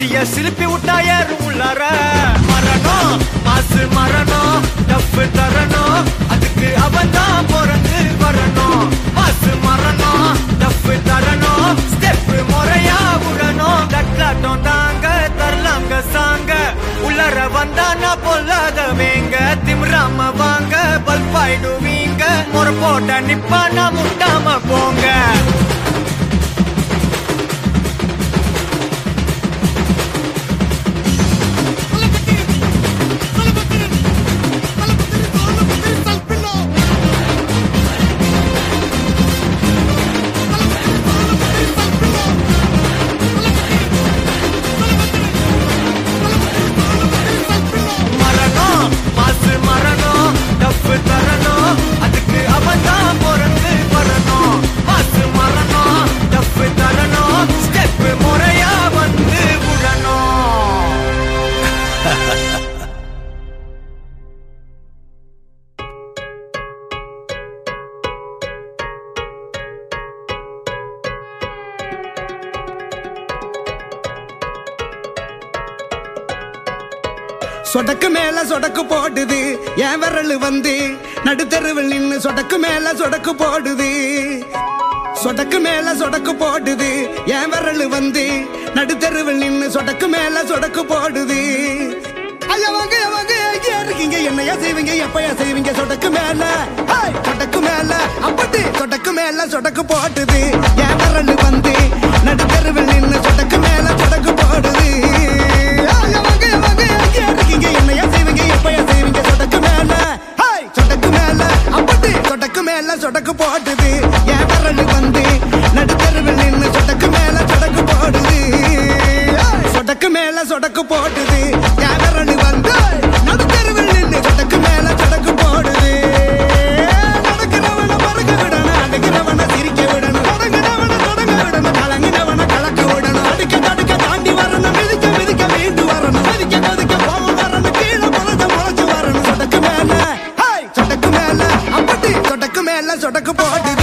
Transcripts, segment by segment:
ஐயா சிலுப்பி விட்டா யாரும் உள்ளார மரணம் மாசு மரணம் டப்பு தரணும் அதுக்கு அவன் தான் பிறந்து வரணும் மாசு மரணம் டப்பு தரணும் ஸ்டெப் முறையா விடணும் தட்லாட்டம் தாங்க தரலாங்க சாங்க உள்ளார வந்தா நான் பொல்லாதவேங்க திமிராம வாங்க பல்பாயிடுவீங்க முறை போட்ட நிப்பா நான் முட்டாம போங்க மரணம் மாசு மரணம் டப்பு தரணும் அதுக்கு அவன் தான் பிறந்து வரணும் மாசு மரணம் டப்பு தரணும் ஸ்டெப் முறையா வந்து விடணும் சொடக்கு மேல சொடக்கு போடுது என் விரல் வந்து நடுத்தருவில் நின்னு சொடக்கு மேல சொடக்கு போடுது சொடக்கு மேல சொடக்கு போடுது என் விரல் வந்து நடுத்தருவில் நின்னு சொடக்கு மேல சொடக்கு போடுது ஐயா வாங்க வாங்க எங்க இருக்கீங்க என்னையா செய்வீங்க எப்பயா செய்வீங்க சொடக்கு மேல ஹேய், சொடக்கு மேல அப்படி சொடக்கு மேல சொடக்கு போடுது என் விரல் வந்து நடுத்தருவில் நின்னு சொடக்கு மேல சொடக்கு போடுது ஐயா வாங்க வாங்க எங்க இருக்கீங்க என்னையா செய்வீங்க எப்பயா செய்வீங்க சொடக்கு மேல ஹேய், சொடக்கு மேல அப்படி சொடக்கு மேல சொடக்கு போடுது என் விரல் வந்து நடுத்தருவில் நின்னு சொடக்கு மேல சொடக்கு போடுது ஏய், சொடக்கு மேல சொடக்கு போடுது என் விரல் வந்து நடுத்தருவில் நின்னு சொடக்கு மேல சொடக்கு போடுது நடக்கிறவன மறக்க விடணும் அடக்கிறவன சிரிக்க விடணும் தொடங்கினவன தொடங்க விடணும் கலங்கினவன கலக்க விடணும் அடுக்க தடுக்க தாண்டி வரணும் மிதிக்க மிதிக்க மீண்டு வரணும் மதிக்க மதிக்க போக வரணும் கீழே முளைச்சு முளைச்சு வரணும் சொடக்கு மேல ஹேய், சொடக்கு மேல அப்படி சொடக்கு மேல சொடக்கு போடுது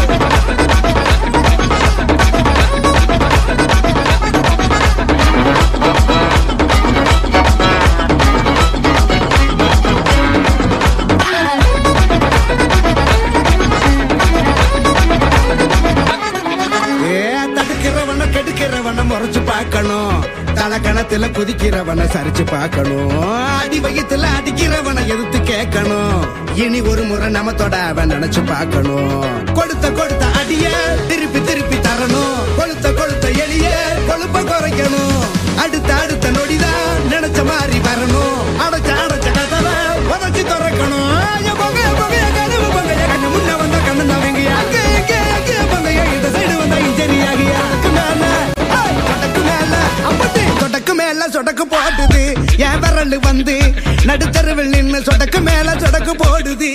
ஏ தடுக்கிறவன கெடுக்கிறவன முறைச்சு பார்க்கணும் தலக்கணத்துல குதிக்கிறவன சரிச்சு பார்க்கணும் அடி வயித்துல அடிக்கிறவன எதிர்த்து கேட்கணும் இனி ஒரு முறை நம்ம தொட அவன் நினைச்சு பார்க்கணும் கொடுத்த கொடுத்த அடிய திருப்பி திருப்பி தரணும் கொளுத்த கொளுத்த எளிய கொழுப்ப குறைக்கணும் அடுத்த அடுத்த நொடிதான் நினைச்ச மாதிரி வரணும் அடைச்ச அடைச்ச கதவை உதச்சி திறக்கணும் என் பொங்க, என் பொங்க, என் கனவு பொங்க, என் கண்ணு முன்ன வந்தா கண்ணு நவங்கியா. அங்க, இங்க, அங்க பொங்க, இந்த side வந்தா இன்ஜினியாகியா. சொடக்கு மேல, ஹேய், சொடக்கு மேல, அப்படி சொடக்கு மேல சொடக்கு போடுது என் விரல் வந்து நடுத்தருவில் நின்னு சொடக்கு மேல சொடக்கு போடுது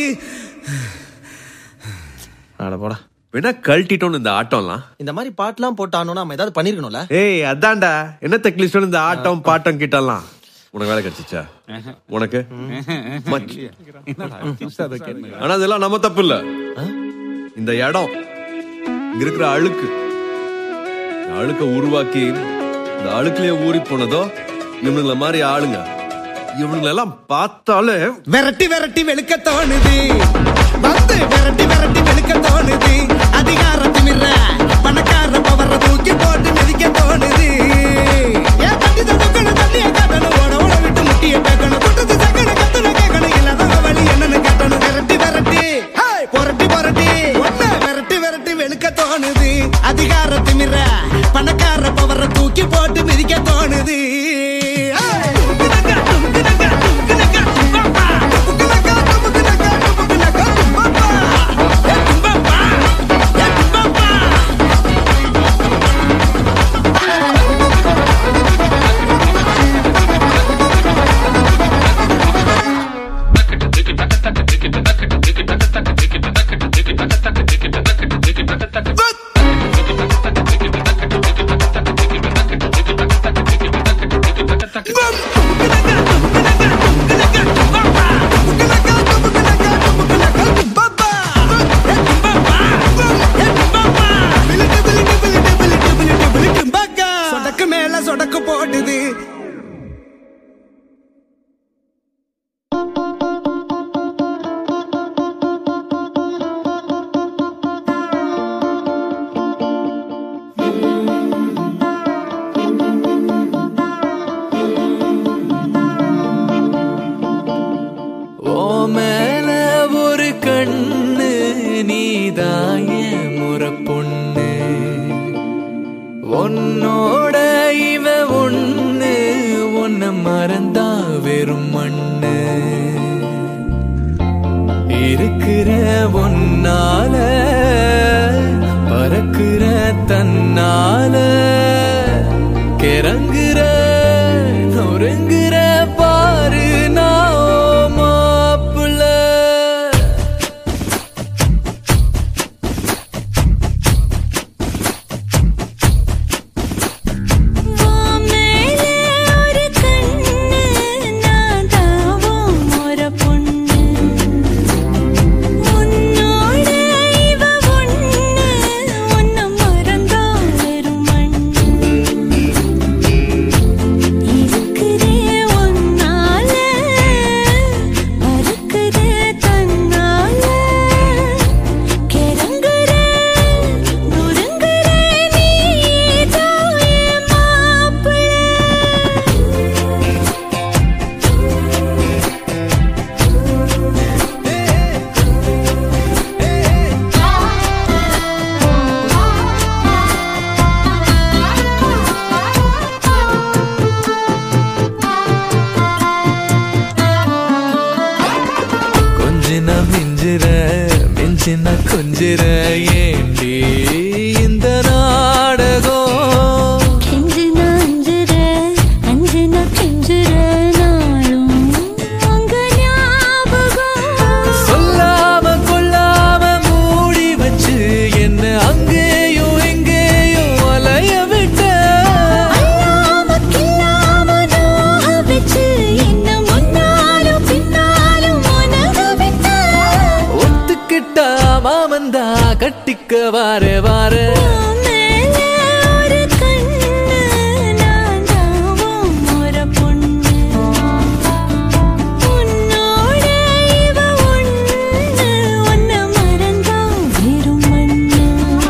அட போடா வேணா கழட்டிட்டோன்னு இந்த ஆட்டம்லாம் இந்த மாதிரி பாட்டுலாம் போட்டானோ நம்ம ஏதாவது பண்ணிருக்கணும்ல ஏய் அதான்டா என்ன தெக்லிஸ்டோன்னு இந்த ஆட்டம் பாட்டம் கிட்டலாம் உனக்கு வேலை கிடைச்சிச்சா உனக்கு மச்சி. ஆனா இதெல்லாம் நம்ம தப்பு இல்ல இந்த இடம் இங்க இருக்கிற அழுக்கு இந்த அழுக்க உருவாக்கி இந்த அழுக்குலயே ஊறி போனதோ இவனுங்கள மாதிரி ஆளுங்க இவனுங்களெல்லாம் பார்த்தாலே விரட்டி விரட்டி வெளுக்க தோணுது வந்து விரட்டி விரட்டி வெளுக்க தோணுது அதிகார திமிர பணக்கார பவர தூக்கி போட்டு மிதிக்க தோணுது ஏன் தட்டி தடுக்கணும் தண்ணிய காட்டணும் ஓட ஓட விட்டு முட்டிய பேக்கணும் குட்டத்து சக்கன கத்துன கேட்கணும் இல்லாத வழி என்னன்னு காட்டணும் விரட்டி விரட்டி ஹேய், புரட்டி புரட்டி ஒண்ணு விரட்டி விரட்டி வெளுக்க தோணுது அதிகார திமிர பணக்கார பவர தூக்கி போட்டு மிதிக்க தோணுது ஹேய். உன்னோட இவ ஒண்ணு உன்னை மறந்தா வெறும் மண்ணு இருக்கிற ஒன்னால பறக்கிற தன்னால கிறங்குற நொறுங்குற பாரு நான் மாப்பிள்ள வாமேலே ஒரு கண்ணு நான் தாவும் ஒரு பொண்ணு உன்னோட இவ ஒண்ணு உன்னை மறந்தா வெறும் மண்ணு இருக்கிறே ஒன்னால மறுக்கிறே தன்னால கிறங்குற நுறுங்குற நீதான் என் மாப்பிள்ளை கொஞ்சின மிஞ்சிற மிஞ்சின கொஞ்சிற ஏண்டி இந்த நாடகம் கெஞ்சின அஞ்சுற அஞ்சின கெஞ்சுற நாளும் உங்க ஞாபகம் சொல்லாம கொள்ளாம மூடி வச்சு என்ன அங்கேயும் எங்கேயும் அலைய விட்ட அல்லாம கில்லாம நோக வச்சு என்ன முன்னாலும் பின்னாலும் உனக விட்ட ஒத்துக்கிட்டா மாமந்தா கட்டிக்க வார வார மேலே ஒரு கண்ணு நான் தாவும் ஒரு பொண்ணு உன்னோட இவ ஒண்ணு உன்னை மறந்தா வெறும் மண்ணு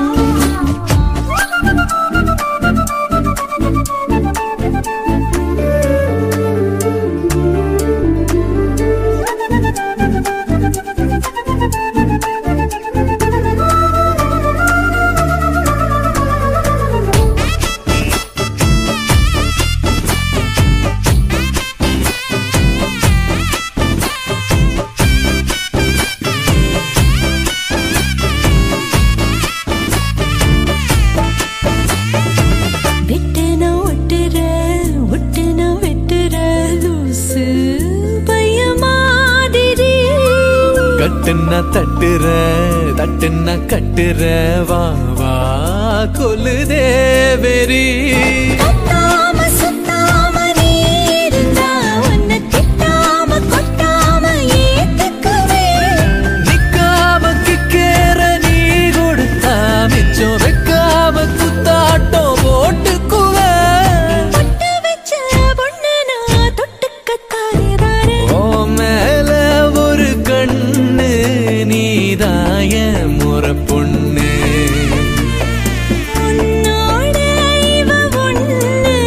விட்டுன ஒட்டுற ஒட்டுன வெட்டுற லூசு பைய மாதிரி கட்டுன்னா தட்டுற தட்டுன்னா கட்டுற வா வா கொல்லுதே வெறி கத்தாம சுத்தாம நீ இருந்தா உன்னை திட்டாம கொட்டாம ஏத்துக்குவேன் நிக்காம கிக்கேற நீ கொடுத்தா மிச்சம் வைக்காம குத்தாட்டம் போட்டுக்குவ பொட்டு வச்ச பொண்ணு நான் தொட்டுக்க தாரே தாரே ஓ மேல ஒரு கண்ணு நீதாய முறை பொண்ணு உன்னோட இவ ஒண்ணு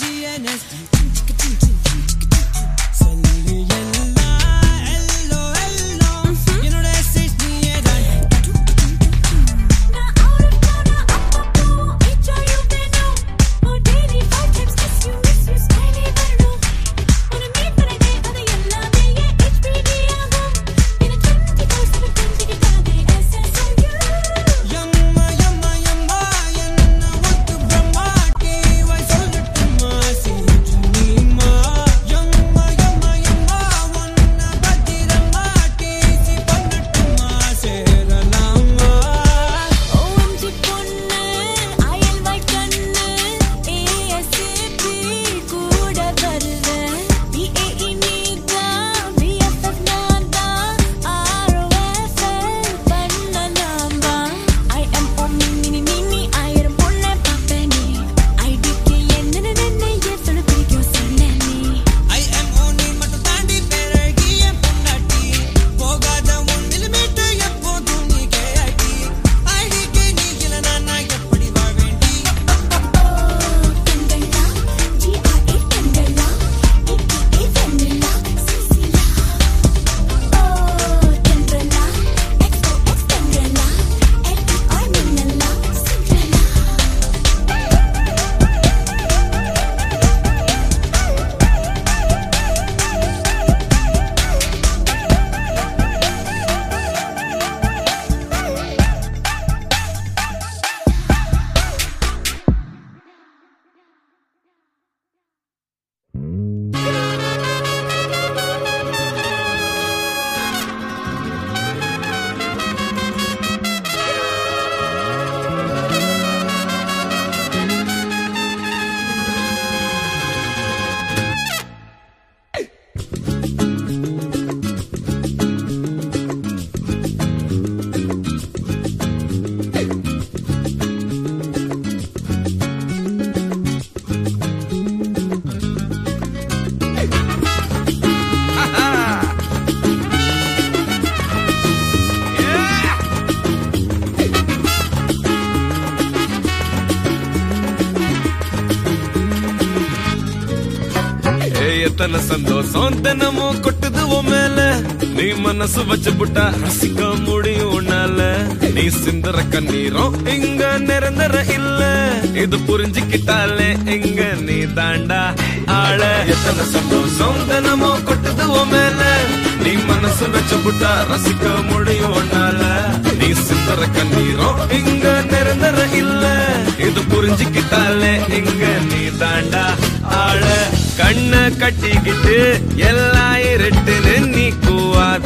எத்தனை சந்தோஷம் தினமும் கொட்டுது உன் மேல நீ மனசு வச்சு புட்டா ரசிக்க முடியும் உன்னால நீ சிந்துற கண்ணீரும் இங்க நிரந்தர இல்ல இது புரிஞ்சுக்கிட்டாலே இங்க நீ தாண்டா ஆள எத்தனை சந்தோஷம் தினமும் கொட்டுது உன் மேல நீ மனசு வச்சு புட்டா ரசிக்க முடியும் உன்னால நீ சிந்துற கண்ணீரும் இங்க நிரந்தர இல்ல இது புரிஞ்சுக்கிட்டாலே இங்க நீ தாண்டா ஆள கண்ண கட்டிக்கிட்டு எல்லாம் இருட்டுன்னு நீ கூவாத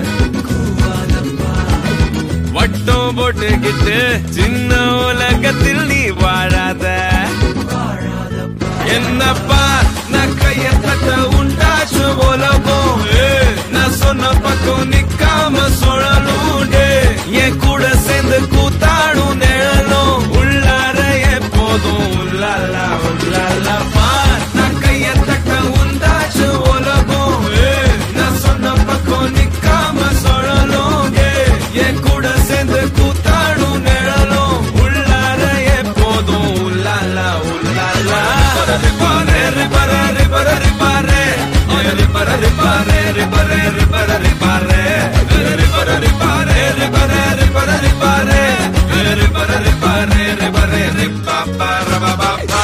வட்டம் போட்டுக்கிட்டு சின்ன உலகத்தில் நீ வாழாத என்னப்பா நான் கைய தட்ட உண்டாச்சு உலகம் ஏய், நான் சொன்ன பக்கம் நிக்காம சுழலும் டேய். என் கூட சேர்ந்து கூத்தாடும் நிழலும் உள்ளார எப்போதும் உள்ளாலா உள்ளாலப்பா நான் கைய தட்ட உண்டாச்சு உலகம் ஏய், நான் சொன்ன பக்கம் நிக்காம சுழலும் டேய். என் கூட சேர்ந்து கூத்தாடும் நிழலும் உள்ளார எப்போதும் உள்ளாலா உள்ளாலா ரிப்பாரே ரிப்பாரே ரிப்பாரே ரிப்பாரே ரிப்பாரே ரிப்பாரே ரிப்பாரே ரிப்பாரே ரிப்பாரே ரிப்பாரே ரிப்பாரே ரிப்பாரே ரிப்பாரே ரிப்பாரே ரிப்பாரே ரிப்பாரே ரிப்பாரே ரிப்பாப்பா ரபாபா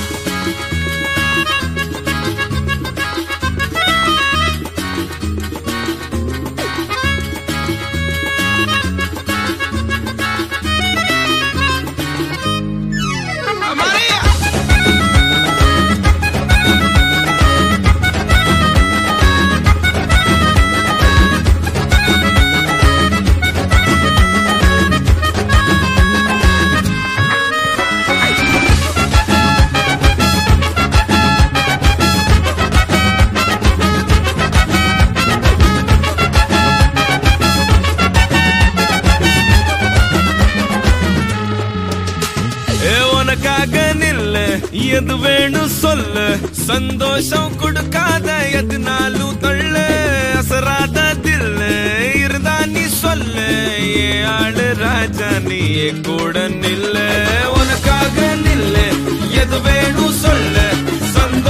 ஏ உனக்காக நில்ல எது வேணும் சொல்லு சந்தோஷம் கொடுக்காத எதுனாலும் தள்ள அசராத தில்ல இருந்தா நீ சொல்லு ஏ ஆளு ராஜா நீ என் கூட நில்ல உனக்காக நில்ல எது வேணும் சொல்லு சந்தோஷம்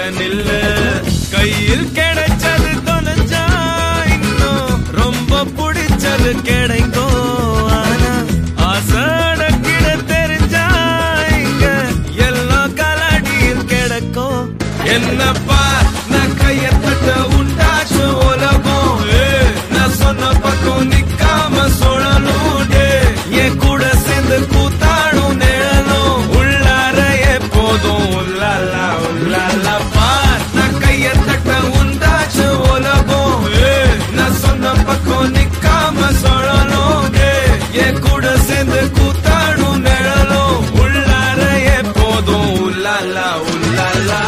நில்லு கையில் கிடைச்சது தொலைஞ்சா இன்னும் ரொம்ப பிடிச்சது கிடைக்கும் ஆனா ஆசாட கிட தெரிஞ்சா இங்க எல்லாம் கலாடியில் கிடக்கும் என்னப்பா நான் கைய தட்ட உண்டாச்சு உலகம் ஏ, நான் சொன்ன பக்கம் நிக்காம சுழலும் டே. என் கூட சேர்ந்து கூத்தாடும் நிழலும் உள்ளார எப்போதும் உள்ளாலா உள்ளாலா பார் நான் கைய தட்ட உண்டாச்சு உலகம் ஏ, நான் சொன்ன பக்கம் நிக்காம சுழலும் டே. என் கூட சேர்ந்து கூத்தாடும் நிழலும் உள்ளார எப்போதும் உள்ளாலா உள்ளாலா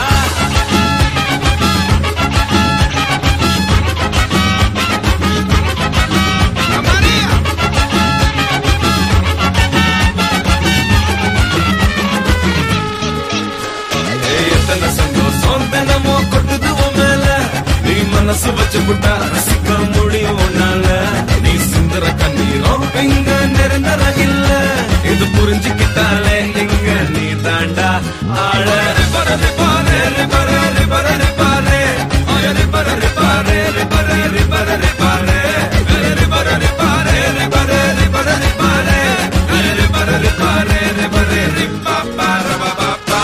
ஏய், எத்தனை சந்தோஷம் தினமும் கொட்டுது உன் மேல நீ மனசு வச்சு விட்டா ரசிக்க முடியும் உன்னால நீ சிந்துற கண்ணீரும் இங்க நிரந்தர இல்ல இது புரிஞ்சுக்கிட்டாலே இங்க நீ தாண்டா ஆள ரிபர ரிபாரே ரிபர ரிபர ரிபாரே ஆய ரிபர ரிபாரே ரிபர ரிபர ரிபாரே ரிபர ரிபாரே ரிபர ரிபர ரிபாரே ரிபர ரிபாரே ரிபர ரிபாப்பா ரபாப்பா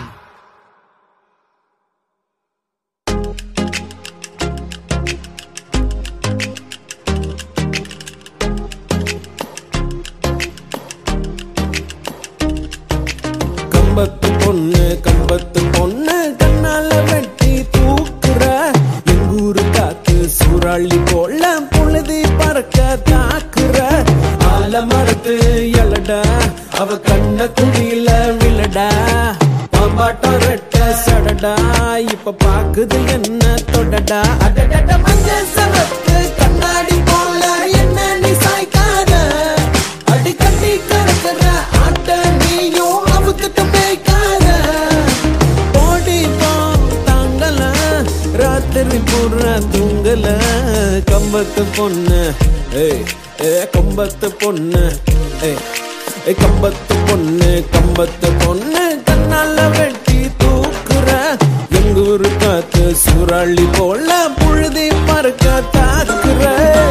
கம்பத்து பொண்ணு கம்பத்து பொண்ணு கண்ணால வெட்டி தூக்குற எங்கூரு காத்து சூறாளி போல பொழுதி பறக்க தாக்குற ஆல மரத்து எலடா அவ கண்ண குடியில விழடா பாம்பாட்டம் ரெட்ட சடடா இப்ப பாக்குது என்ன தொடடா அடடட மஞ்ச சவத்து கண்ணாடி போல என்ன நீ சாய்க்காத அடி கட்டி கறக்குற ஆட்ட நீயும் அவுத்துட்டு மேய்க்காத ஓடி போ தாங்கல ராத்திரி பூரா தூங்கல கம்பத்து பொண்ணு ஏய் ஏ கம்பத்து பொண்ணு ஏய் ஏய் கம்பத்து பொண்ணு கம்பத்து பொண்ணு கண்ணால வெட்டி தூக்குற எங்கூரு காத்து சூறாளி போல புழுதி மறக்க தாக்குற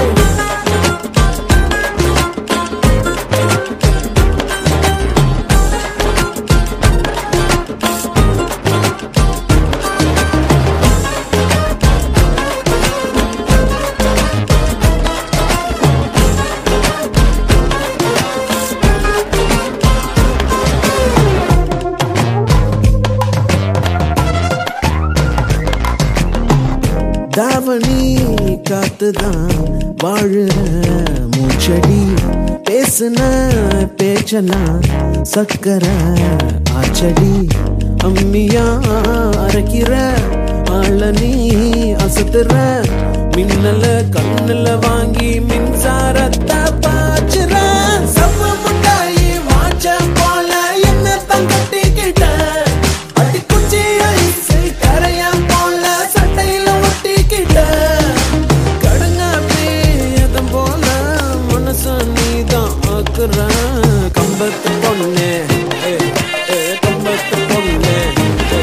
தாவணி காத்துதான் வாழுற மூச்சடி பேசுன பேச்சலாம் சக்கர ஆச்சடி அம்மியா அரைக்கிற ஆள நீ அசத்துற மின்னல கண்ணுல வாங்கி மின்சாரத்தை பாய்ச்சுற சவ்வ முட்டாயி வாச்ச போல என்ன தங்கட்டிக்கிட்ட அடி குச்சி ஐஸ் கரையா போல சட்டையில ஒட்டிக்கிட்ட கடுங்காப்பி எதம் போல மனச நீதான் ஆக்குற கம்பத்து பொண்ணு ஏ, ஏ, கம்பத்து பொண்ணு ஏ.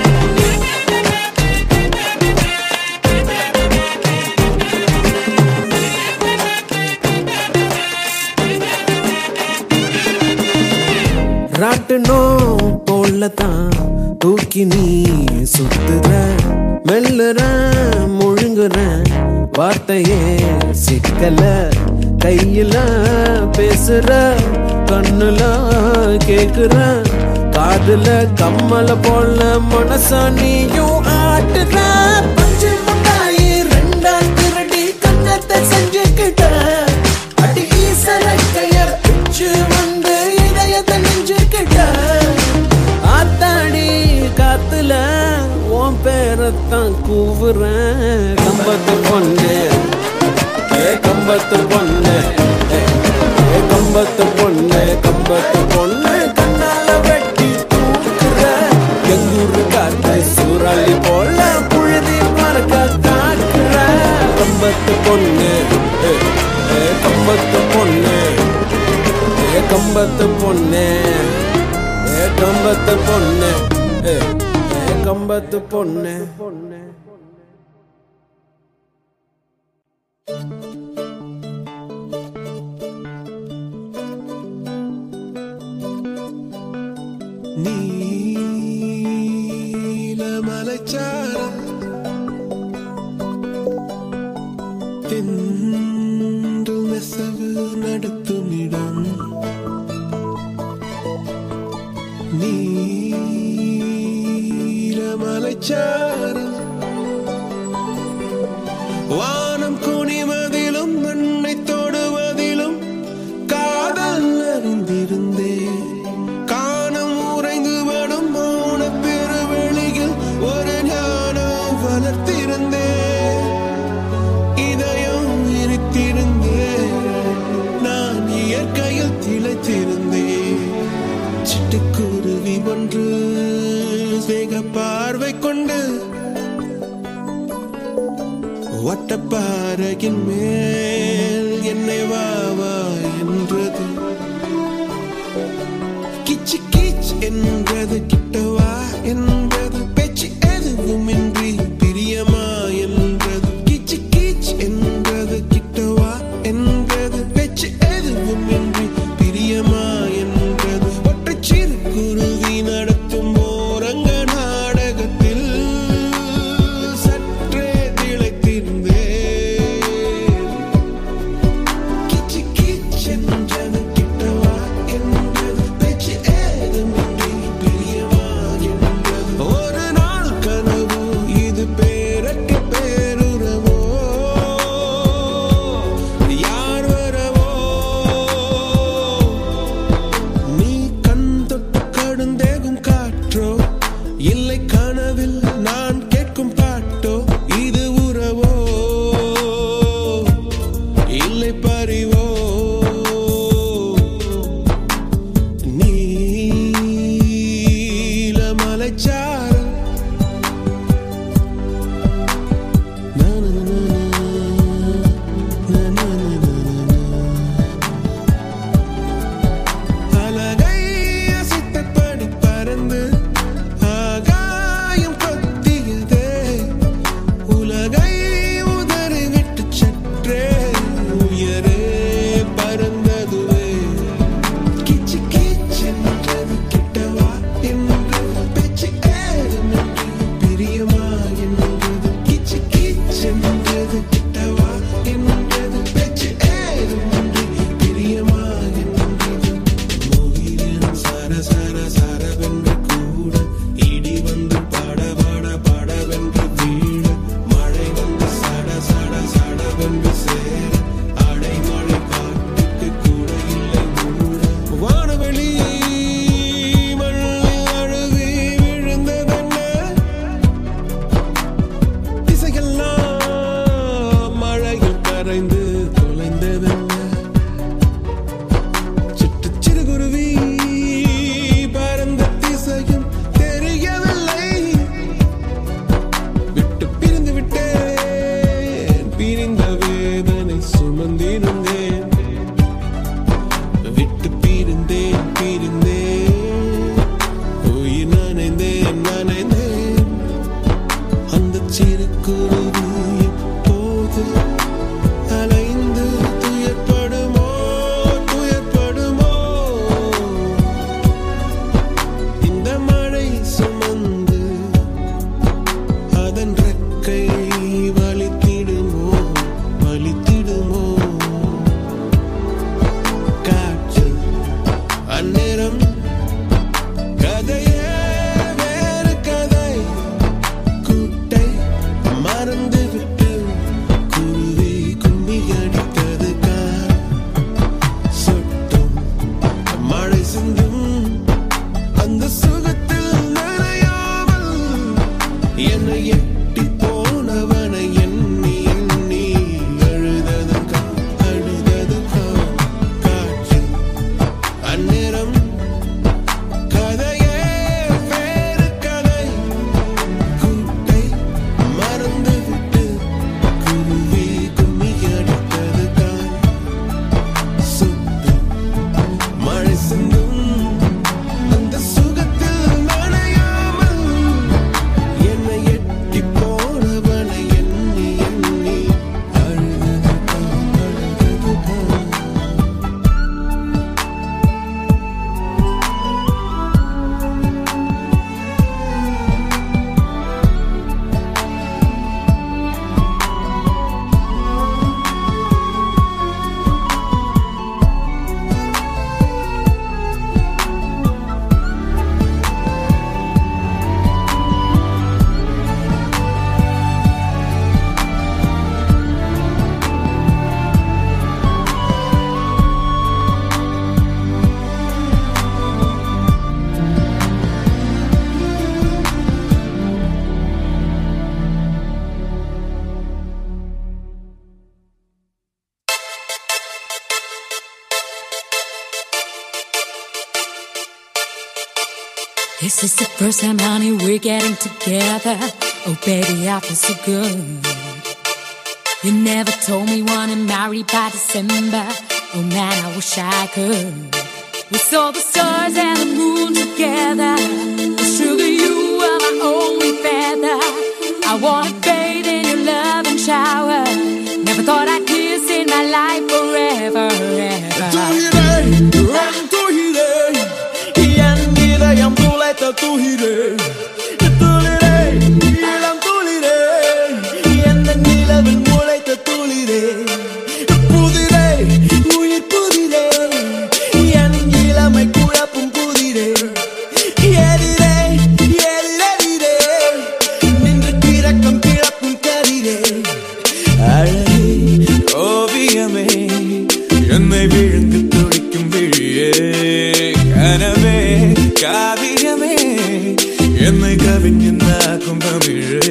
ராட்டுனோ போலதான் தூக்கி நீ சுத்துற மெல்லுற முழுங்குற வார்த்தையே சிக்கல கையில பேசுற கண்ணுல கேக்குற காதுல கம்மல போல மனச நீயும் ஆட்டுற பஞ்சு முட்டாயி ரெண்டா திருடி கண்ணத்தை செஞ்சுக்கிட்ட அடி ஈசரக்கைய பிச்சு வந்து இதயத்தை நெஞ்சுக்கிட்ட ஆத்தாடி காத்துல உன் பேரத்தான் கூவுறேன் கம்பத்து பொண்ணு ஏ கம்பத்து பொண்ணு ஏ, ஏ கம்பத்து பொண்ணு கம்பத்து பொண்ணு கண்ணால வெட்டி தூக்குற எங்கூரு காத்து சூறாளி போல புழுதி மறக்க காக்குற கம்பத்து பொண்ணு ஏ, ஏ கம்பத்து பொண்ணு ஏ கம்பத்து பொண்ணு ஏ கம்பத்து பொண்ணு ஏ, ஏ கம்பத்து பொண்ணு நீலமலைச்சாரம் தென்றல் நெசவு நடத்தும் இடம் நீலமலைச்சாரம் வானம் குனிவதிலும் மண்ணை தொடுவதிலும் காதல் அறிந்திருந்தேன் காணம் உறைந்து வடும் மௌன பெருவெளியில் ஒரு ஞானம் வளர்த்திருந்தேன் இதயம் விரித்திருந்தேன் நான் இயற்கையில் திளைத்திருந்தேன் சிட்டுக்குருவி ஒன்று வேக பார்வை கொண்டு வட்டப்பாறையின் மேல் என்னை வா வா என்றது கிச்சு கிச் என்றது கிட்டவா என்றது பேச்சு எதுவுமின்றி பிரியமா என்றது கிச்சு கிச் என்றது கிட்டவா என்றது பேச்சு எதுவுமின்றி பிரியமா என்றது ஒற்றை சிறு குருவி நடத்தும் ஓரங்க நாடகத்தில் சற்றே திளைத்திருந்தேன் கிச்சு கிச் என்றது கிட்டவா என்றது பேச்சு ஏதுமின்றி பிரியமா என்றது ஒரு நாள் கனவு இது பேரற்ற பேருறவோ யார் வரவோ நீ கண் தொட்டு கடுந்தேகும் காற்றோ இல்லை கனவில் நான் கேட்கும் பாட்டோ இது உறவோ இல்லை பறிவோ நீலமலைச்சாரல் நா, நா, நா, நா, நா, நா, நா, நா, நா. அலகை அசைத்தபடி பறந்து ஆகாயம் கொத்தியதே உலகை உதறி விட்டு சற்றே உயரே பறந்ததுவே கிச்சு கிச்சென்றது கிட்டவா என்றது பேச்சு ஏதுமின்றி பிரியமா என்றது கிச்சு கிச்சென்றது கிட்டவா என்றது பேச்சு ஏதுமின்றி பிரியமா என்றது மோகினியன் சர சர சரவென்று கூட இடி வந்து பட பட படவென்று வீழ மழை வந்து சட சட சடவென்று சேர அடைமழை காட்டுக்கு கூட இல்லை மூட வானவெளி மண்ணில் அழுவி விழுந்ததென்ன திசையெல்லாம் மழையில் கரைந்து தொலைந்ததென்ன சிட்டு சிறுகுருவி பறந்த திசையும் தெரியவில்லை விட்டு பிரிந்து விட்டேன் பிரிந்த வேதனை சுமந்திருந்தேன் விட்டு பிரிந்தேன் பிரிந்தேன் உயிர் நனைந்தேன் நனைந்தேன் அந்த சிறு குருவி இப்போது அலைந்து துயர்படுமோ துயர்படுமோ இந்த மழை சுமந்து அதன் ரெக்கை வலித்திடுமோ வலித்திடுமோ This is the first time, honey, we're getting together. Oh, baby, I feel so good. You never told me wanna marry by December. Oh man, I wish I could. We saw the stars and the moon together. Sugar, you are my only feather. I wanna bathe in your love and shower. Never thought I'd kiss in my life forever. என் இதயம் துளைத்த துளிரே துளிரே இளம் துளிரே எந்த நிலவில் முளைத்த துளிரே புதிரே உயிர் புதிரே என் இளமை குழப்பும் புதிரே எதிரே எதிரெதிரே நின்று கிறக்கம் கிளப்பும் கதிரே அழகே ஓவியமே என்னை விழுந்து துடிக்கும் விழியே கனவே காவியமே என்னை கவிஞனாக்கும் தமிழே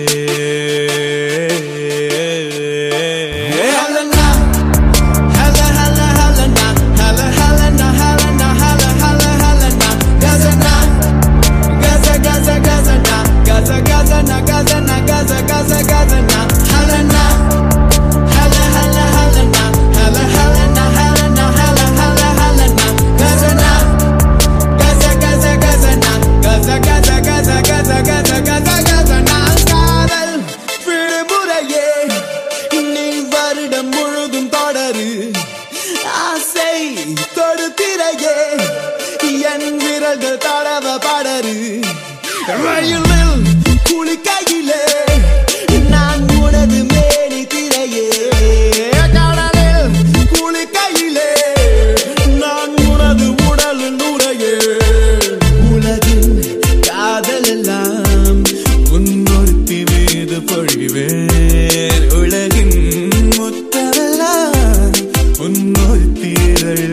ஹலனா, ஹல, ஹல, ஹலனா, ஹல, ஹலனா, ஹலனா, ஹல, ஹல, ஹலனா, கசனா, கச, கச, கசனா, கச, கசனா, கசனா, கச, கச, கசனா, ஹலனா, ஹல, ஹல, ஹலனா, ஹல, ஹலனா, ஹலனா, ஹல, ஹல, ஹலனா, கசனா, கச, கச, கசனா, கச, கச, கச, கச, கச, கச, கசனா, காதல் விடுமுறையே நீ வருடம் முழுதும் தொடரு ஆசை தொடுத்திரையே என் விரல்கள் தடவ படரு ரயிலில் குளிக்கையிலே நான் உனது மேனி திரையே கடலில் குளிக்கையிலே நான் உனது உடல் நுரையே உலகின் காதல் எல்லாம் உன்னொருத்தி மீது பொழிவேன் உலகின் முத்தமெல்லாம் உன்னொருத்தி இதழ்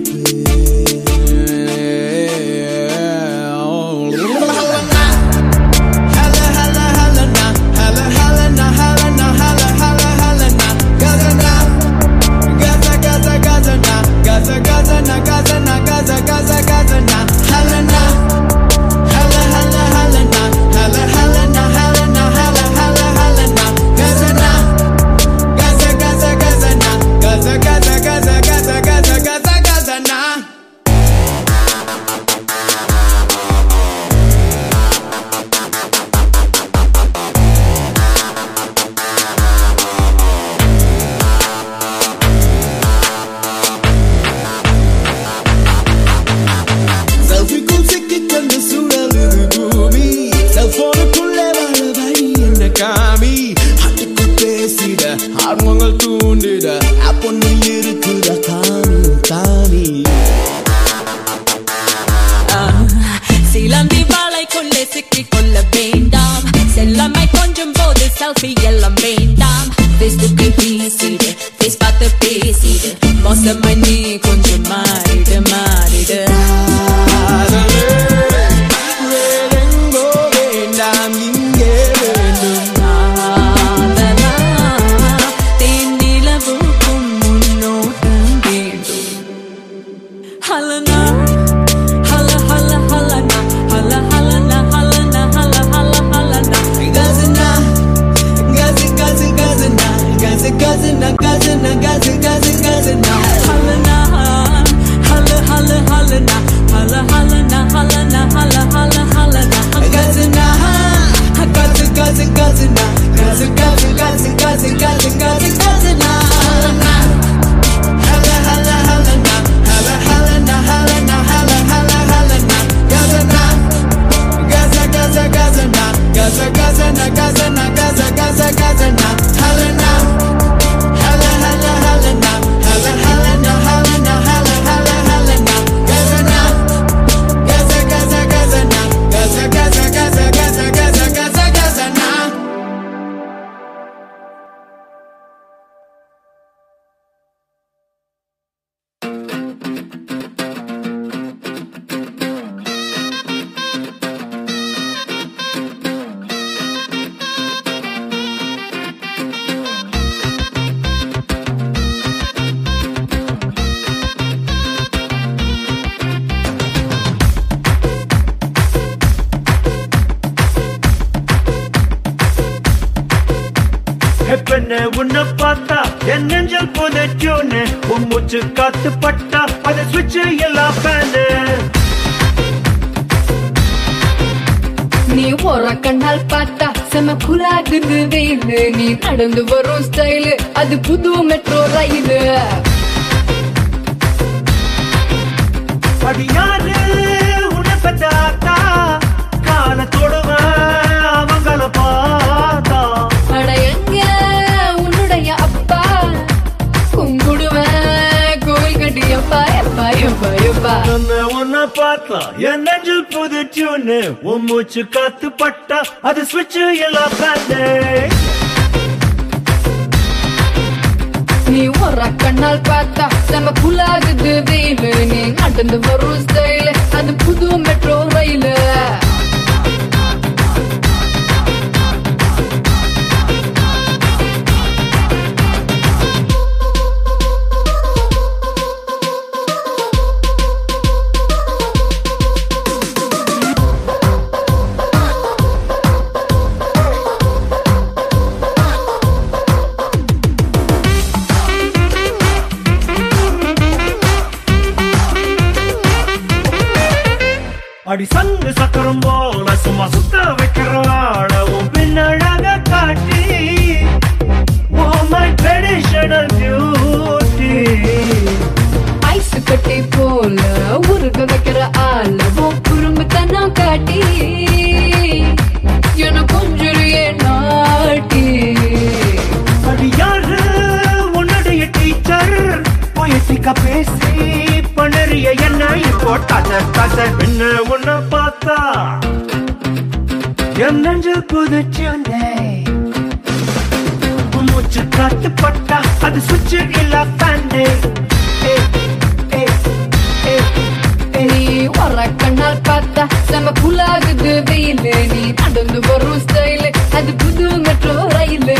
குடிப்பேன் Hala hala hala na, hala hala na, hala na, hala hala hala na, gaza na, gaza gaza gaza na, gaza gaza na, gaza na, gaza gaza gaza na, hala na, hala hala hala na, hala hala na, hala na, hala hala hala na, gaza na, gaza gaza gaza na, gaza gaza gaza gaza gaza gaza gaza na. செல்ஃபிக்குள் சிக்கிக்கொண்டு சுழலுது பூமி செல்போனுக்குள்ளே வாழ வழி என்ன காமி அதுக்குள் பேசிட ஆர்வங்கள் தூண்டிட அப்பொண்ணு இருக்குத காமி தானி சிலந்தி வாழைக்குள்ளே சிக்கிக் கொள்ள வேண்டாம் செல்லமை கொஞ்சம் போது செல்ஃபி எல்லாம் வேண்டாம் பேஸ்புக்கை பேசிடு பேஸ் பார்த்து பேசிடு மோசமாய் நீ கொஞ்சம் மாறிடு மாறிடு வேறெங்கோ வேண்டாம் இங்கே வேண்டும் ஆதலா, தேனிலவுக்கும் முன்னோட்டம் வேண்டும் ஹலனா ஹல ஹல ஹலனா ஹல ஹலனா ஹலனா ஹல ஹல ஹலனா Gazana, gazi gazi gazana, gazi gazana, gazana, gazi gazi gazana. ஹலனா பெண்ணு உன்னை பார்த்தா என் நெஞ்சல் புதைச்சோன்னு உன் மூச்சு காத்து பட்டா அதை சுவிட்ச் எல்லாம் ஃபேனு நீ ஒரு கண்ணால் பார்த்தா செம குலாகுது வெயிலு நீ நடந்து வரும் ஸ்டைலு அது புது மெட்ரோ ரயிலு அடியாரு உன்னை பெற்றாத்தா கால தொடுவேன் அவங்கள பார்த்தா அட எங்க உன்னுடைய அப்பா கும்பிடுவேன் கோயில் கட்டி எப்பா எப்பா எப்பா எப்பா உன்னை உன்னை பார்த்தா என் நெஞ்சில் புதுச்சுன்னு உன் மூச்சு காத்து பட்டா அது சுவிட்ச் எல்லாம் ஃபேனு நீ ஒரு கண்ணால் பார்த்தா செம குலாகுது வெயிலு நீ நடந்து வரும் ஸ்டைலு அது புது மெட்ரோ ரயிலு அடி சங்கு சக்கரம் போல சும்மா சுத்த வைக்கிற ஆள உன் பின்னழக காட்டி Oh my traditional beauty ice கட்டி போல உருக வைக்கிற ஆள உன் குறும்புத்தனம் காட்டி என கொஞ்சுறியே நாட்டி அடி யாரு உன்னுடைய டீச்சர் பொயட்டிக்கா பேசி பண்ணறிய என்ன இப்போ தச தச என்ன உன்னை பார்த்தா என் நெஞ்சு புதுச்சு மூச்சு காத்து பட்டா அது சுவிட்ச் இல்ல ஃபேனு நீ ஒரு கண்ணால் பார்த்தா செம குலாகுது வெயிலு நீ நடந்து வரும் ஸ்டைலு அது புது மெட்ரோ ரயிலு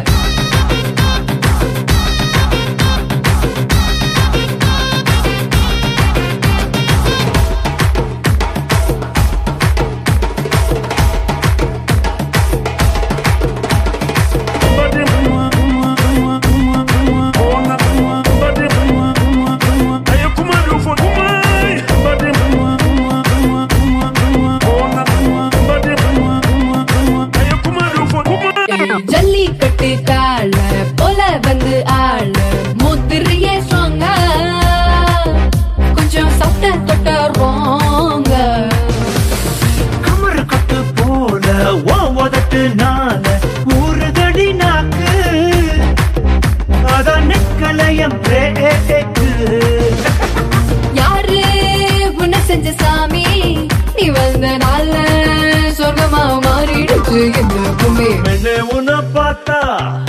ஜல்லிக்கட்டு கால போல வந்து ஆள முதிரிய சொங்க கொஞ்சம் சட்ட தொட்ட ரோங்க கமரு கட்டு போல ஓ உதட்டு நால ஊறுதடி நாக்கு அதான் நிக்கலையம் பிரேக்கு யாரு உன்னை செஞ்ச சாமி நீ வந்த நாள்ல சொர்க்கமா மாறிடுச்சு இந்த பூமி மெல்ல உன்னை பார்த்தா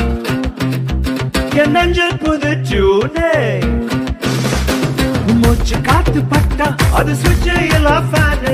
என் நெஞ்சல் புதுச்சூனே மூச்சு காத்து பட்டா அது சுவிட்ச் எல்லாம் ஃபேனு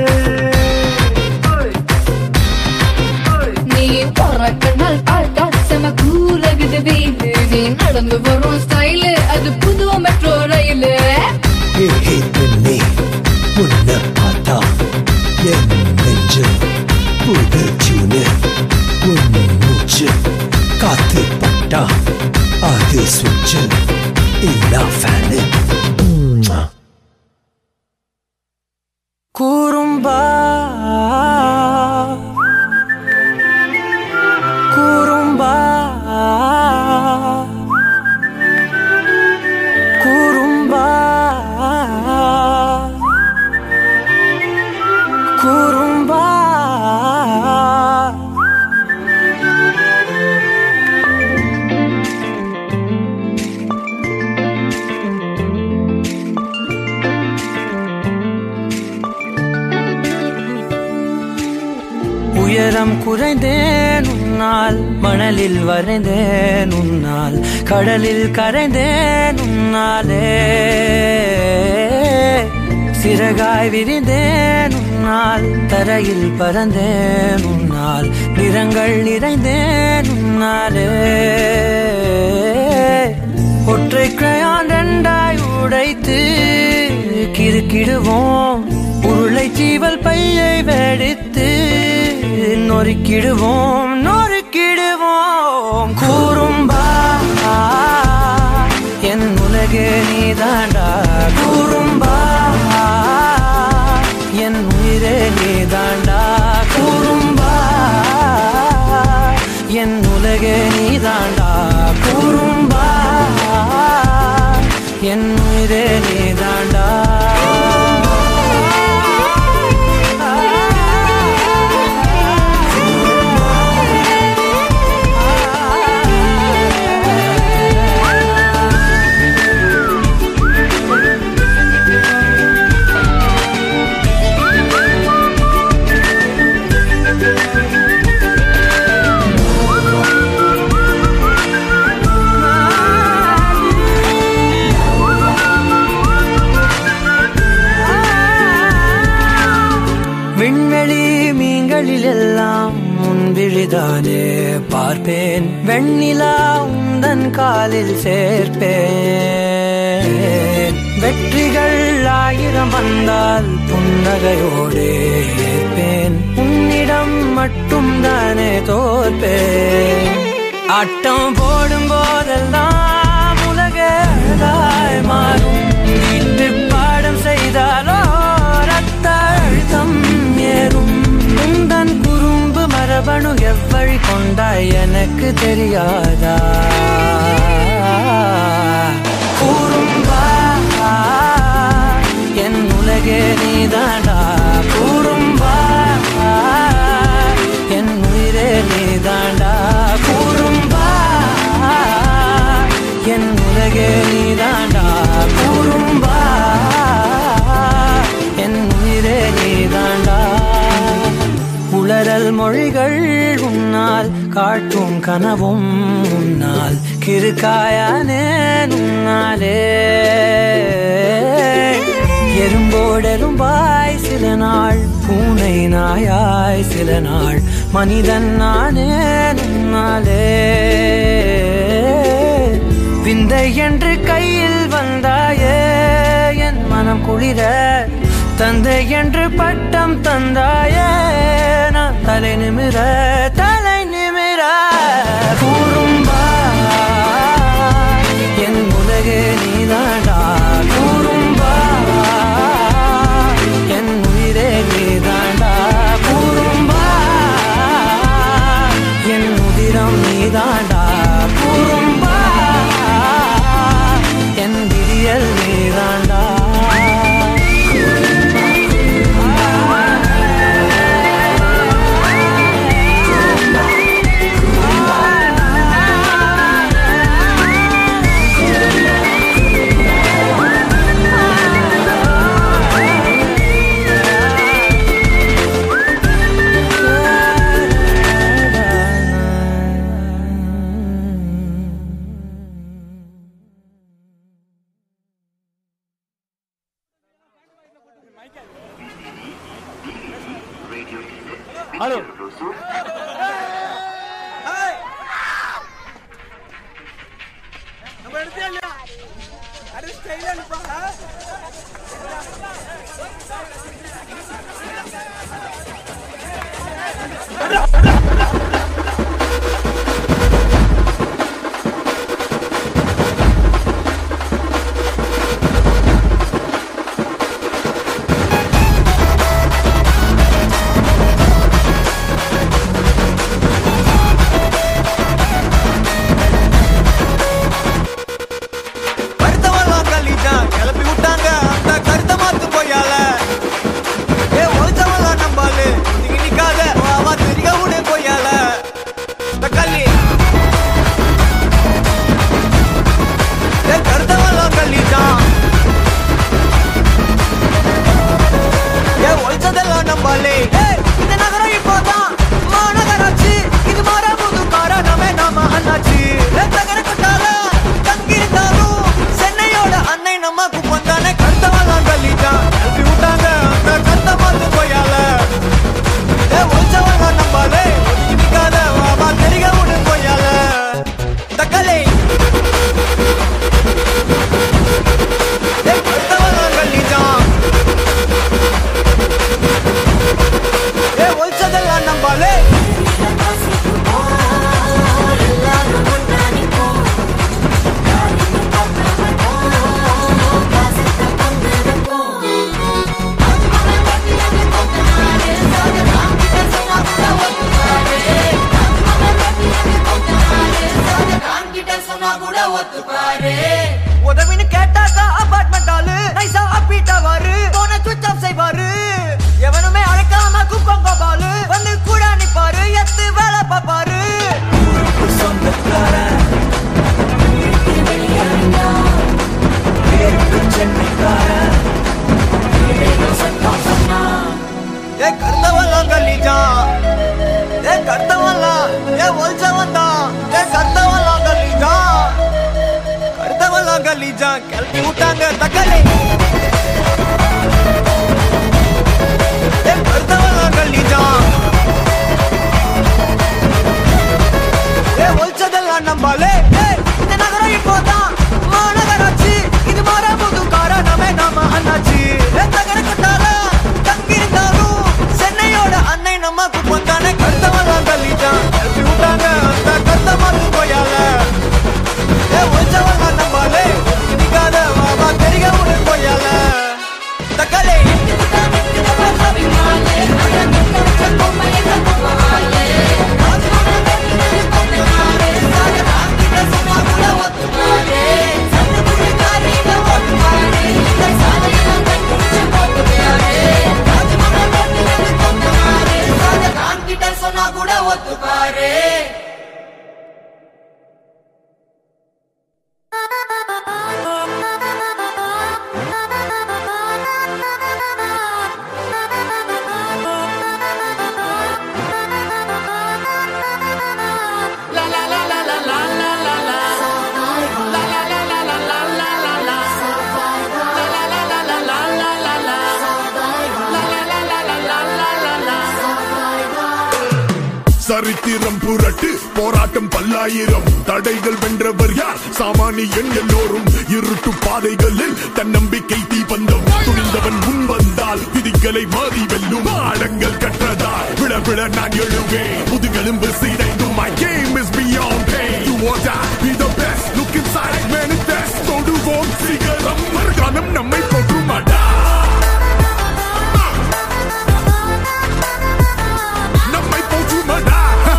நீ போற கண்ணால் பார்த்தா செம கூலகுது வெயிலு நீ நடந்து வரும் ஸ்டைலு அது புது மெட்ரோ ரயிலு ஹே ஹே பெண்ணே உன்னை பார்த்தா என் நெஞ்சு புது டியூனு உன் மூச்சு காத்து பட்டா அது சுவிட்சு இல்லா ஃபேனு குறும்பா குறும்பா குறும்பா குறும்பா உயரம் குறைந்தேன் உன்னால் மணலில் வரைந்தேன் உன்னால் கடலில் கரைந்தேன் உன்னாலே சிறகாய் விரிந்தேன் உன்னால் தரையில் பறந்தேன் உன்னால் நிறங்கள் நிறைந்தேன் உன்னாலே ஒற்றை கிரையான் ரெண்டாய் உடைத்து கிறுக்கிடுவோம் உருளை சீவல் பையை வெடித்து நொறுக்கிடுவோம் நொறுக்கிடுவோம் கூறும்பா நீ தாண்டா கூறும்பா என் உயிரே நீ தாண்டா கூறும்பா என் உலகே நீ தாண்டா கூறும்பா என் உயிரே நீ தாண்டா விண்வெளி மீன்களில் எல்லாம் முன்விழிதானே பார்ப்பேன் வெண்ணிலா உந்தன் காலில் சேர்ப்பேன் வெற்றிகள் ஆயிரம் வந்தால் புன்னகையோடு ஏற்பேன் உன்னிடம் மட்டும் தானே தோற்பேன் ஆட்டம் போடும் போதெல்லாம் உலக அழகாய் மாறும் வீட்டு பாடம் செய்தாலோ ரத்த அழுத்தம் ஏறும் உந்தன் குறும்பு மரபணு எவ்வழி கொண்டாய் எனக்கு தெரியாதா கூறும்பா என் உலகே நீதாண்டா கூறும்பா என் உயிரே நீதாண்டா கூறும்பா என் உலகே நீதாண்டா கூறும்பா என் உயிரே நீதாண்டா உளறல் மொழிகள் உன்னால் காட்டும் கனவும் உன்னால் கிருக்காயானே உன்னாலே எறும்போடெரும்பாய் சில நாள் பூனை நாயாய் சில நாள் மனிதன் நானே உன்னாலே விந்தை என்று கையில் வந்தாயே என் மனம் குளிர தந்தை என்று பட்டம் தந்தாயே நான் தலை நிமிர தலை நிமிர கூறும்பா என் உலகே நீதாண்டா கூறும்பா என் உயிரே நீதாண்டா கூறும்பா என் உதிரம் நீதாண்டா கூறும்பா என் விரியல் நீதாண்டா ஹலோ நம்ம எடுத்தே இல்லையா அடி ஸ்டைலா நிப்பா கருத்தவெல்லாம் கல்லிட்டான் கிளப்பி விட்டாங்க அந்த கருத்த மாத்து போயால ஏ ஒழிச்சவெல்லாம் நம்பாலு நீங்க நிக்காத அவ தெரிக விடு போயால இந்த கல்லி ஏ கருத்தவெல்லாம் கல்லிட்டான் ஏ ஒழிச்சதெல்லாம் நம்பாலே ஏய், இந்த நகரம் இப்போதான் மாநகராட்சி இது மாற புது காரணமே நாம அண்ணாச்சி ஏ, தகர கொட்டால தங்கியிருந்தாலும் சென்னையோட அன்னை நம்ம குப்பம் தானே கருத்தவெல்லாம் கல்லிட்டான் கிளப்பி விட்டாங்க அந்த கருத்த மாத்து போயால ஏ ஒழிச்சவெல்லாம் நம்பாலே ஒதுங்கி நிக்காத வா தெரிக விடு போயால தக்கலை ஏ கருத்தவெல்லாம் கல்லிட்டான் ஏ ஒழிச்சதெல்லாம் நம்பாலே எல்லாரும் ஒன்றா நிப்போம் ஏ கர்த்தவெல்லாம் கல்லிஜா ஏ கர்த்தவெல்லாம் ஏ ஒல்ச்சவன்தா ஏ கர்த்தவெல்லாம் கல்லிஜா கர்த்தவெல்லாம் கல்லிஜா கிளப்பி விட்டாங்க தக்கலை ஏ கர்த்தவெல்லாம் கல்லிஜா ஏ ஒல்ச்சதெல்லாம் நம்பாலே ஏ இந்த நகரம் இப்போதான் மாநகராட்சி இது மாற புது காரணமே நாம அண்ணாச்சி ஏ தகர கட்டால தங்கியிருந்தாலும் சென்னையோட அன்னை நம்ம குப்பந்தானே கருத்தவெல்லாம் தள்ளிட்டான் கிளப்பி விட்டாங்க அந்த கருத்த மாத்து போயால ஏ ஒல்ச்சவெல்லாம் நம்பாலே நிக்காத மாமா தெரிய விடு போயால தக்காளி சொன்னா கூட ஒத்துப்பாரு சரித்திரம் புரட்டு போராட்டம் பல்லாயிரம் தடைகள் வென்றவர் யார் சாமானியன் எல்லோரும் இருட்டு பாதைகளில் தன்னம்பிக்கை தீபந்தம் துணிந்தவன் முன் வந்தால் விதிகளை மாறி வெல்லும் ஆடங்கள் கற்றதால் விழ விழ நான் எழுவேன் முதுகெலும்பு சீரைந்தும் my game is beyond pain you or die be the best look inside manifest தொடுவோம் சிகரம் மறுகாலம் நம்மை போற்றுமாடா நம்மை போற்றுமாடா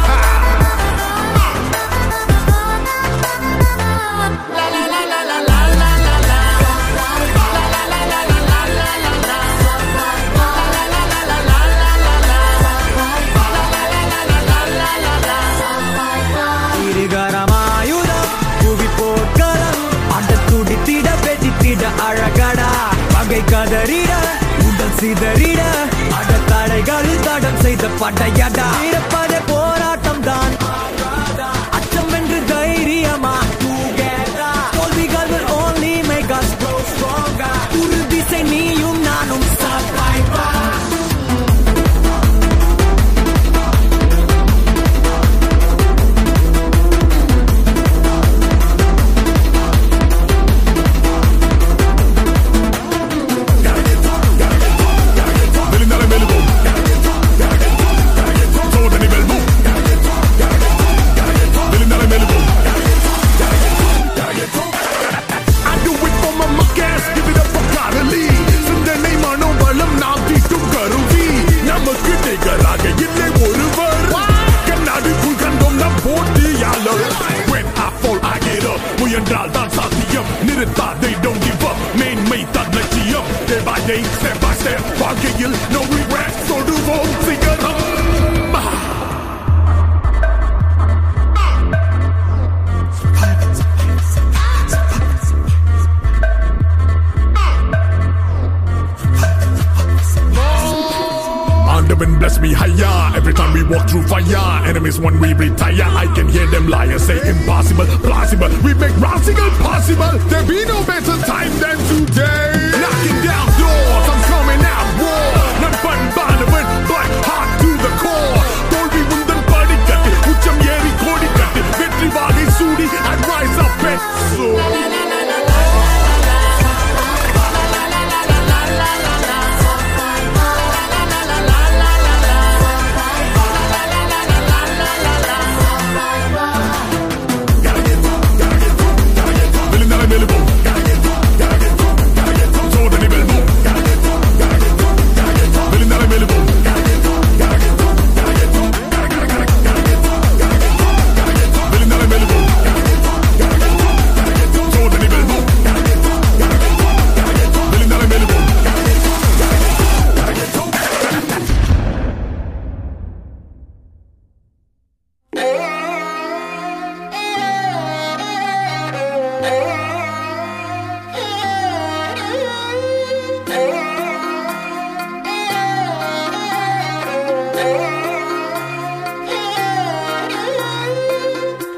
இருகரமாயுதம் புவி போர்க்களம் அட துடித்திட வெடித்திட அழகடா பகை கதறிட உடல் சிதறிட அட தடைகளில் தடம் செய்த படையடா இருப்பதே போராட்டம் தான் அச்சம் வென்று தைரியமா together. தோல்விகள் will only make us grow stronger. உறுதி செய் நீயும் நானும் survivor. விழுந்தாலும் மெழுகும் சோதனை வெல்வோம் விழுந்தாலும் மெழுகும் I do it for my muckers, give it up for Carly. சிந்தனை மனோபலம் நாம் தீட்டும் கருவி நமக்கு நிகராக இல்லை ஒருவர் கண்ணாடிக்குள் கண்டோம் நம் போட்டியாளர் When I fall, I get up. முயன்றால் தான் சாத்தியம் நிறுத்தாதே don't give up மேன்மை தான் லட்சியம் day by day step by step வாழ்க்கையில் no regrets தொடுவோம் சிகரம் Underman bless me higher every time we walk through fire. Enemies when we retire, I can hear them liars say impossible, plausible. We make radical possible. There be no better time than today. Knocking down doors, I'm coming out war. None fun barnabin, black heart to the core. தோல்வி முந்தன் படிக்கட்டு உச்சம் ஏறி கோடிக்கட்டு வெற்றி வாகை சூடி I rise up and soar. விழுந்தாலும் மெழுகும்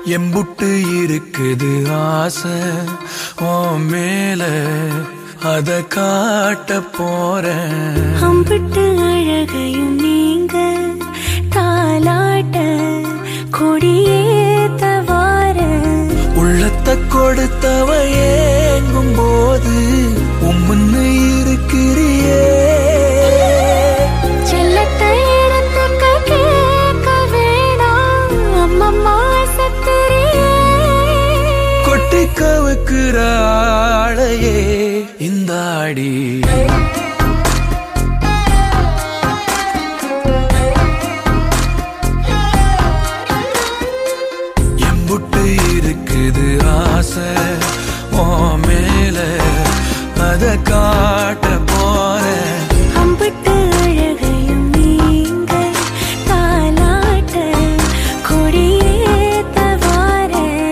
எம்புட்டு இருக்குது ஆசை ஓ மேல அத காட்ட போறேன் அம்பிட்டு அழகையும் நீங்க தாலாட்ட கொடியேத்த வார உள்ளத்தை கொடுத்தவ ஏங்கும் போது உம்முன்னு இருக்கிறியே செல்லத்தை இடத்துக்க கேட்க வேணாம் அம்மம்மா சத்துரியே கொட்டி கவுக்குற ஆளையே இந்த ஆடி எம்புட்டு இருக்குது ஆசை ஓ மேல அத காட்ட போறேன் அம்பிட்டு அழகையும் நீங்க தாலாட்ட கொடியேத்த வார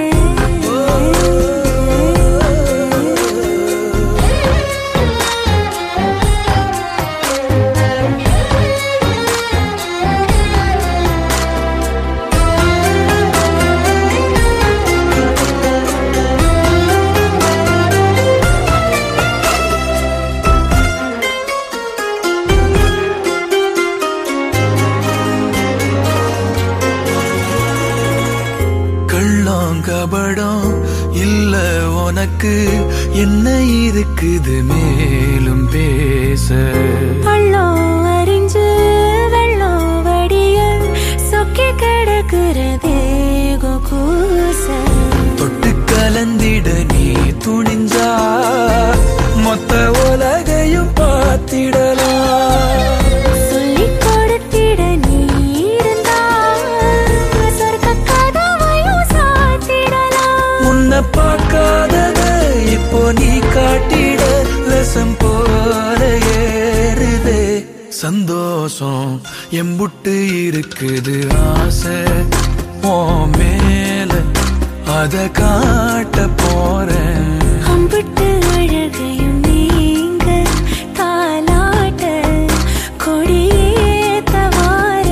கள்ளம் கபடம் இல்ல உனக்கு என்ன இருக்குது மேலும் பேச பள்ளம் அறிஞ்சு வெள்ளம் வடிய சொக்கி கிடக்குற தேக கூச தொட்டு கலந்திட நீ துணிஞ்சா மொத்த உலகையும் பார்த்திடலாம் சொல்லிக் கொடுத்திட நீ இருந்தா சொர்க்க கதவையும் சாத்திடலாம் உன்னை பார்க்காதத இப்போ நீ காட்டிட ரசம் போல ஏறுதே சந்தோஷம் எம்புட்டு இருக்குது ஆசை ஓ மேல அத காட்ட போறேன் அம்பிட்டு அழகையும் நீங்க தாலாட்ட கொடியேத்த வார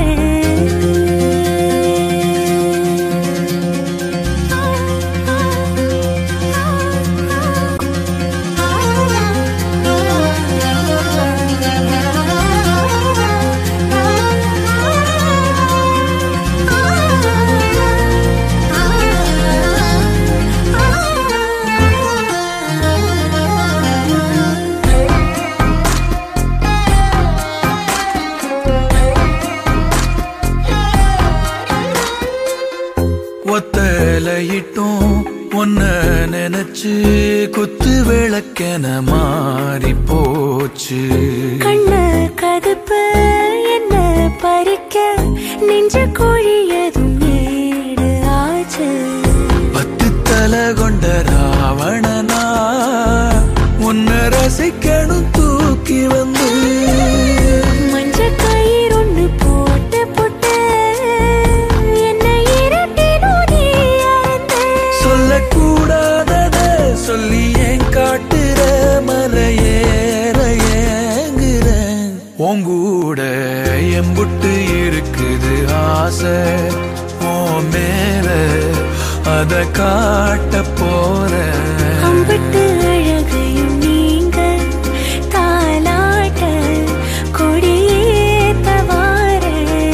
ஒத்தலையிட்டும் ஒன்ன நினைச்சு குத்து விளக்கென மாறி போச்சு கண்ண கதுப்பு என்ன பறிக்க நெஞ்ச கோழியதும் ஏடு ஆச்சு பத்து தலை கொண்ட ராவணனா உன்னை ரசிக்கணும் தூக்கி வந்து மஞ்ச கயிறு ஒண்ணு போட்டு போட்டு என்னை இரட்டினும் நீ அறந்த சொல்லக்கூடாதத சொல்லி ஏன் காட்டுற மலையேற ஏங்குறேன் உங்கூட எம்புட்டு இருக்குது ஆசை ஓ மேல அத காட்ட போறேன் அம்பிட்டு அழகையும் நீங்க தாலாட்ட கொடியேத்த வார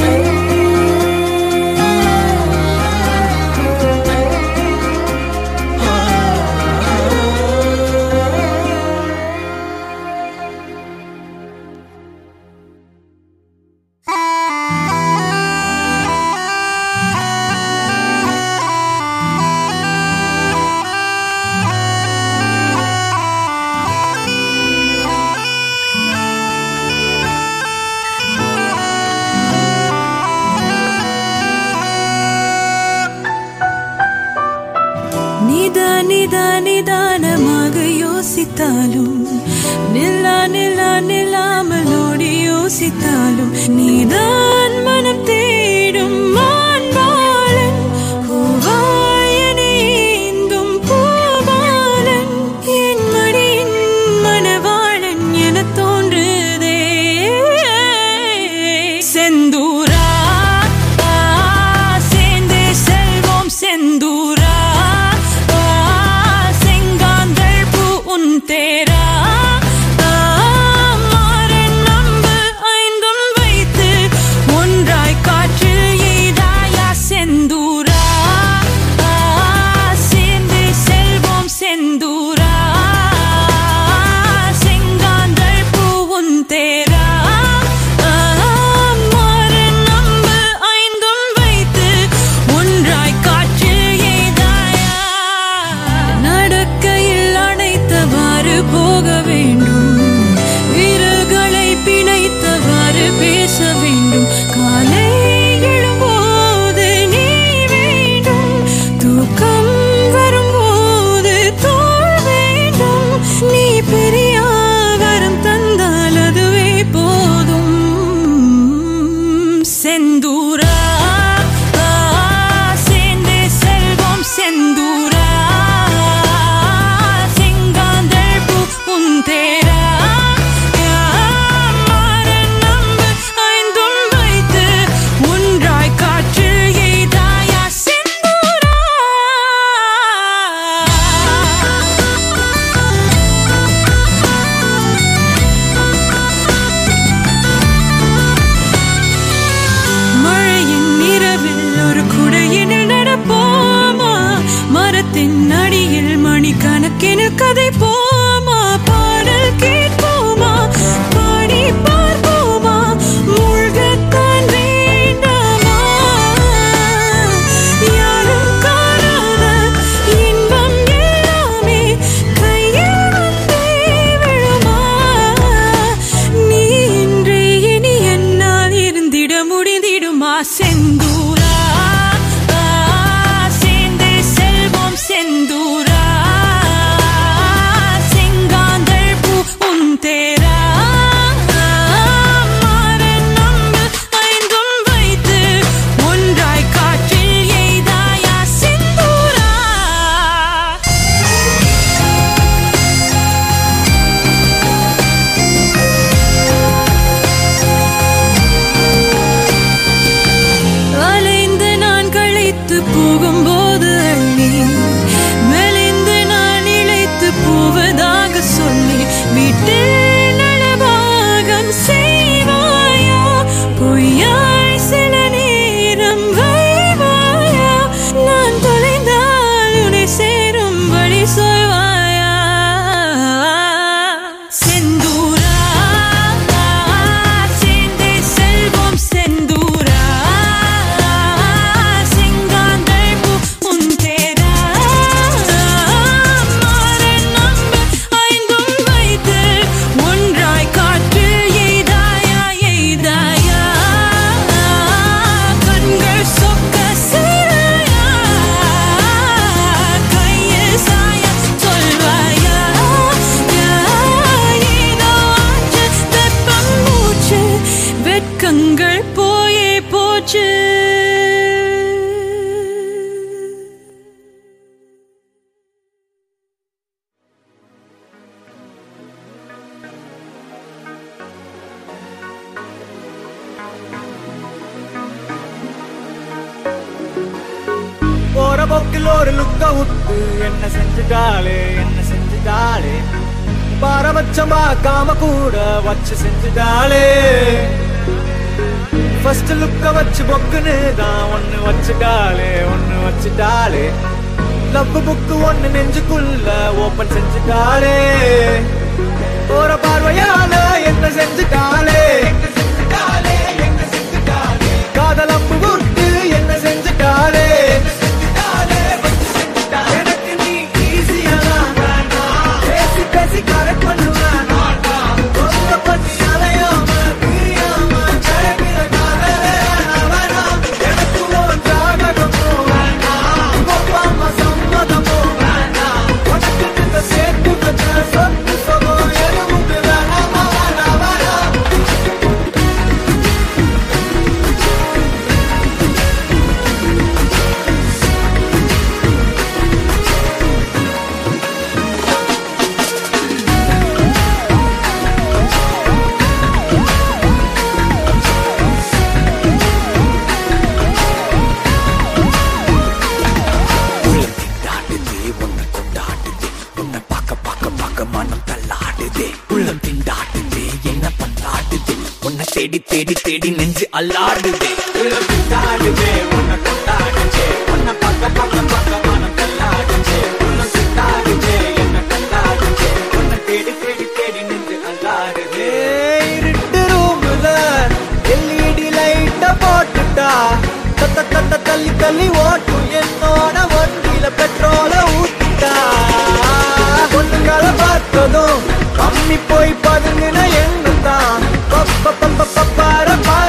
நிதா நிதா நிதானமாக யோசித்தாலும் நில்லா நில்லா நில்லாமல் ஓடி யோசித்தாலும் நீதான் மனம் தேடும் மான்பாலன் பூவாயனை ஏந்தும் பூபாலன் என் மடியின் மணவாளன் என தோன்றுதே செந்தூரா ஆ, சேர்ந்தே செல்வோம் செந்தூரா காலங்கள் போயே போச்சு போற போக்கில் ஒரு லுக்க விட்டு என்ன செஞ்சுட்டாளே என்ன செஞ்சுட்டாளே பாரபட்சம் பார்க்காம கூட வச்சு செஞ்சுட்டாளே ஃபர்ஸ்ட் லுக்க வச்சு பொக்குன்னு தான் ஒண்ணு வச்சுட்டாளே ஒண்ணு வச்சுட்டாளே லவ் புக்கு ஒண்ணு நெஞ்சுக்குள்ள ஓபன் செஞ்சுட்டாளே போற பார்வையால என்ன செஞ்சுட்டாளே காதல் அம்பு விட்டு என்ன செஞ்சுட்டாளே எனக்கு நீ easy-ஆ தான் வேண்டாம். பேசி பேசி correct பண்ணுவேன். ரொம்ப பத்தி அலையாம, பிரியாம, கிளம்பிற காதலே வேணாம், வேணாம். எனக்கு உன் ஜாதகமும் வேண்டாம். ஒப்பாம சம்மதமும் வேண்டாம். உனக்கு இந்த சேர்த்து வச்ச சொத்து சுகம் எதுவுமே வேணாமா, வேணாம், வேணாம். உள்ளம் திண்டாடுதே என்ன பண்ணாடுதே உன்னை தேடி தேடி தேடி நெஞ்சு அல்லாடுதே உள்ளம் திண்டாடுதே உன்னை கொண்டாடுதே உன்னை பக்க பக்க பக்க மனம் தள்ளாடுதே உள்ளம் திண்டாடுதே என்ன கொண்டாடுதே உன்னை தேடி தேடி தேடி நெஞ்சு அல்லாடுதே இருட்டு ரூம்ல எல்இடி லைட்ட போட்டுட்டா தத்த தத்த தள்ளி தள்ளி ஓட்டும்